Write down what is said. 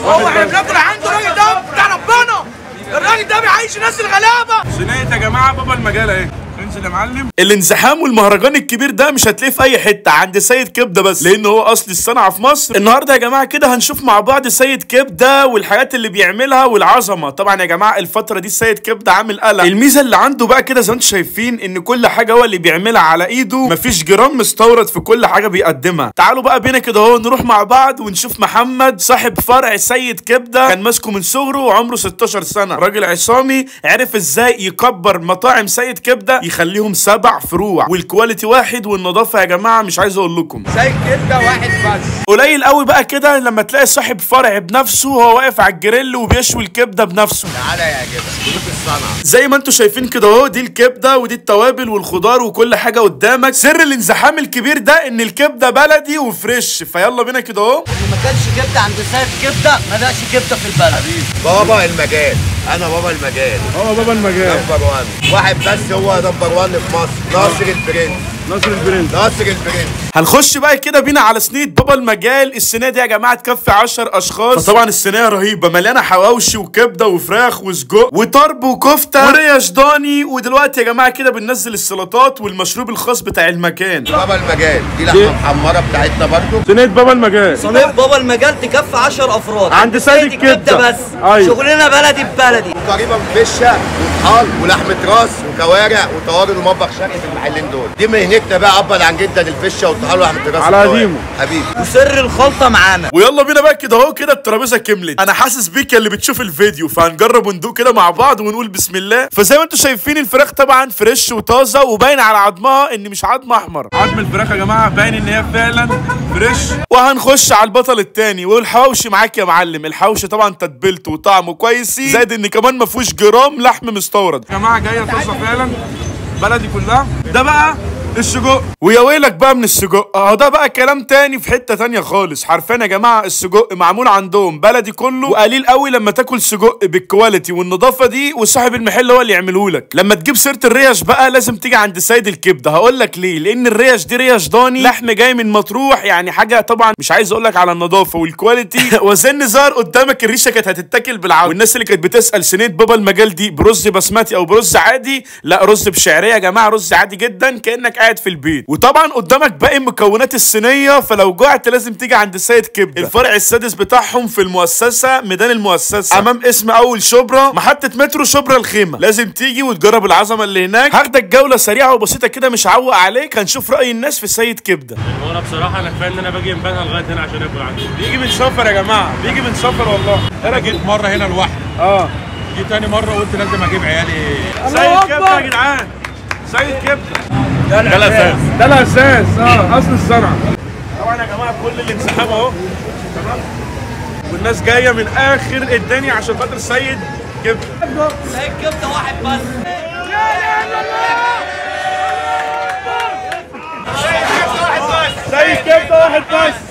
هو احنا بناكل عنده الراجل ده بتاع ربنا الراجل ده بيعيش الناس الغلابه صينية يا جماعة بابا المجال اهي انزل يا معلم الانزحام والمهرجان الكبير ده مش هتلاقيه في اي حته عند سيد كبده بس لان هو اصل الصنعه في مصر النهارده يا جماعه كده هنشوف مع بعض سيد كبده والحاجات اللي بيعملها والعظمه طبعا يا جماعه الفتره دي سيد كبده عامل قلق الميزه اللي عنده بقى كده زي ما انتم شايفين ان كل حاجه هو اللي بيعملها على ايده مفيش جرام مستورد في كل حاجه بيقدمها تعالوا بقى بينا كده اهو نروح مع بعض ونشوف محمد صاحب فرع سيد كبده كان ماسكه من صغره وعمره 16 سنه راجل عصامي عرف ازاي يكبر مطاعم سيد كبده يخليهم سبع فروع والكواليتي واحد والنظافه يا جماعه مش عايز اقول لكم زي كده واحد بس قليل قوي بقى كده لما تلاقي صاحب فرع بنفسه وهو واقف على الجريل وبيشوي الكبده بنفسه تعالى يعجبك بيوت الصنعه زي ما انتم شايفين كده اهو دي الكبده ودي التوابل والخضار وكل حاجه قدامك سر الانزحام الكبير ده ان الكبده بلدي وفريش فيلا بينا كده اهو اللي ما كانش كبده عند سيد كبده ما دقش كبده في البلد بابا المجال انا بابا المجال اه بابا المجال نمبر 1 واحد بس هو نمبر 1 في مصر ناصر البرنس ناصر البرنس ناصر البرنس هنخش بقى كده بينا على صينيه بابا المجال الصينيه دي يا جماعه تكفي 10 اشخاص فطبعا الصينيه رهيبه مليانه حواوشي وكبده وفراخ وسجق وطرب وكفته وريش ضاني ودلوقتي يا جماعه كده بننزل السلطات والمشروب الخاص بتاع المكان بابا المجال دي لحمه محمره بتاعتنا برضو صينية بابا المجال صينيه بابا المجال تكفي 10 افراد عند سيد الكبدة. بس أيوة. شغلنا بلدي ببلدي تقريبا فشه وطحال ولحمه راس وكوارع وطوارئ ومطبخ شرقي في المحلين دول دي مهنتنا بقى ابا عن جدا الفشه والطحال ولحمه الراس على والكوارع. قديمه. حبيبي وسر الخلطه معانا ويلا بينا بقى كده اهو كده الترابيزه كملت انا حاسس بيك يا اللي بتشوف الفيديو فهنجرب وندوق كده مع بعض ونقول بسم الله فزي ما انتم شايفين الفراخ طبعا فريش وطازه وباين على عظمها ان مش عظم احمر عظم الفراخ يا جماعة باين ان هي فعلا فريش وهنخش على البطل التاني والحواوشي معاك يا معلم الحواوشي طبعا تتبيلته وطعمه كويس زائد ان كمان ما فيهوش جرام لحم مستورد يا جماعة جاية طاسة فعلا بلدي كلها ده بقى السجق ويا ويلك بقى من السجق اهو ده بقى كلام تاني في حته تانية خالص حرفيا يا جماعه السجق معمول عندهم بلدي كله وقليل قوي لما تاكل سجق بالكواليتي والنظافه دي وصاحب المحل هو اللي يعمله لك لما تجيب سيره الريش بقى لازم تيجي عند سيد الكبده هقول لك ليه لان الريش دي ريش ضاني لحم جاي من مطروح يعني حاجه طبعا مش عايز اقول لك على النظافه والكواليتي وزن زار قدامك الريشه كانت هتتاكل بالعافيه والناس اللي كانت بتسال صينيه بابا المجال دي برز بسمتي او برز عادي لا رز بشعريه يا جماعه رز عادي جدا كانك قاعد في البيت وطبعا قدامك باقي مكونات الصينيه فلو جوعت لازم تيجي عند سيد كبده الفرع السادس بتاعهم في المؤسسه ميدان المؤسسه امام اسم اول شبرا محطه مترو شبرا الخيمه لازم تيجي وتجرب العظمه اللي هناك هاخدك جوله سريعه وبسيطه كده مش هعوق عليك هنشوف راي الناس في سيد كبده هو انا بصراحه انا كفايه ان انا باجي امبارح لغايه هنا عشان اكل عنده بيجي من سفر يا جماعة بيجي من سفر والله انا جيت مره هنا لوحدي اه دي تاني مره قلت لازم اجيب عيالي سيد كبدة يا جدعان سيد كبدة ده الاساس ده الاساس اه اصل الصنعة طبعا يا جماعة كل الانسحاب اهو تمام والناس جاية من اخر الدنيا عشان خاطر سيد كبدة سيد كبده واحد بس سيد كبدة واحد بس